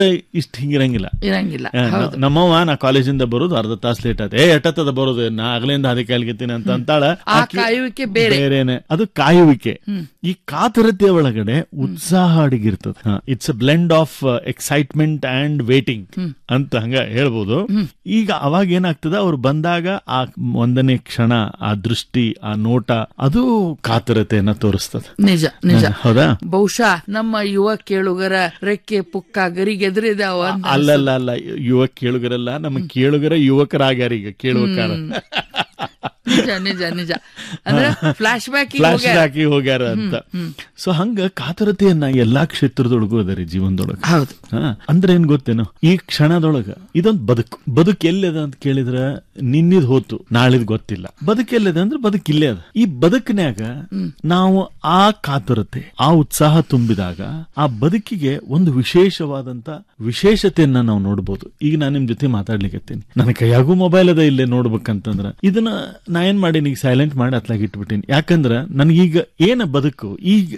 ಇಷ್ಟ ಹಿಂಗಿರಂಗಿಲ್ಲ ಇರಂಗಿಲ್ಲ ಆ, ನ- ನಮ್ಮವ್ವ ನಾ ಕಾಲೇಜಿಂದ ಬರೋದು ಅರ್ಧ ತಾಸು ಲೇಟ್ ಆಯ್ತು ಏ ಎಟ್ಟತ್ತದ ಬರೋದು ನಾ ಆಗ್ಲಿಂದ ಅದಕ್ಕೆ ಅಲ್ಗಿತ್ತೀನಿ ಅಂತ ಅಂತಾಳ ಆ ಆಕಿ ಕಾಯುವಿಕೆ ಬೇರೆ ಬೇರೆನೆ ಅದು ಕಾಯುವಿಕೆ ಈ ಕಾತರತೆ ಒಳಗಡೆ ಉತ್ಸಾಹ ಅಡಗಿರ್ತದೆ it's a blend of excitement and waiting ಅಂತ ಹಂಗ ಹೇಳ್ಬೋದು ಈಗ ಅವಾಗ ಏನಾಗ್ತದ ಅವ್ರು ಬಂದಾಗ ಆ ಒಂದನೇ ಕ್ಷಣ ಆ ದೃಷ್ಟಿ ಆ ನೋಟ ಅದು ಕಾತರತೆಯನ್ನ ತೋರಿಸ್ತದೆ ನಿಜ ನಿಜ ಹೌದಾ ಬಹುಶಃ ನಮ್ಮ ಯುವ ಕೇಳುಗರ ರೆಕ್ಕೆ ಪುಕ್ಕ ಗರಿಗೆದರಿದಾವ ಅಂತ ಅಲ್ಲಲ್ಲ ಅಲ್ಲ ಯುವ ಕೇಳುಗರಲ್ಲ ನಮ್ಮ ಕೇಳುಗರ ಯುವಕರಾಗ್ಯಾರ ಈಗ ಕೇಳುವಕಾರ ನಿಜ ನಿಜ ನಿಜ ಅಂದ್ರೆ ಫ್ಲಾಶ್ ಬ್ಯಾಕ್ ಫ್ಲಾಶ್ ಹಾಕಿ ಹೋಗ್ಯಾರ ಅಂತ ಸೊ ಹಂಗ ಕಾತರತೆಯನ್ನ ಎಲ್ಲಾ ಕ್ಷೇತ್ರದೊಳಗೂ ಅದರಿ ಜೀವನದೊಳಗ ಹೌದು ಹಾ, ಅಂದ್ರೆ ಏನ್ ಗೊತ್ತೇನೋ ಈ ಕ್ಷಣದೊಳಗ ಇದೊಂದ್ ಬದುಕು ಬದುಕು ಎಲ್ಲಿದೆ ಅಂತ ಕೇಳಿದ್ರ ನಿನ್ನಿದ್ ಹೋತು ನಾಳಿದ್ ಗೊತ್ತಿಲ್ಲ ಬದುಕು ಎಲ್ಲಿದೆ ಅಂದ್ರೆ ಬದುಕು ಇಲ್ಲೇ ಅದ ಈ ಬದುಕಿನ್ಯಾಗ ನಾವು ಆ ಕಾತರತೆ ಆ ಉತ್ಸಾಹ ತುಂಬಿದಾಗ ಆ ಬದುಕಿಗೆ ಒಂದು ವಿಶೇಷವಾದಂತ ವಿಶೇಷತೆಯನ್ನ ನಾವು ನೋಡ್ಬೋದು ಈಗ ನಾನು ನಿಮ್ ಜೊತೆ ಮಾತಾಡ್ಲಿಕ್ಕತ್ತೀನಿ ನನ್ನ ಕೈಯಾಗೂ ಮೊಬೈಲ್ ಅದ ಇಲ್ಲೇ ನೋಡ್ಬೇಕಂತಂದ್ರ ಇದನ್ನ ನಾ ಏನ್ ಮಾಡೀನಿ ಈಗ ಸೈಲೆಂಟ್ ಮಾಡಿ ಅತ್ಲಾಗ ಇಟ್ಬಿಟ್ಟಿನಿ ಯಾಕಂದ್ರ ನನಗೀಗ ಏನ ಬದುಕು ಈಗ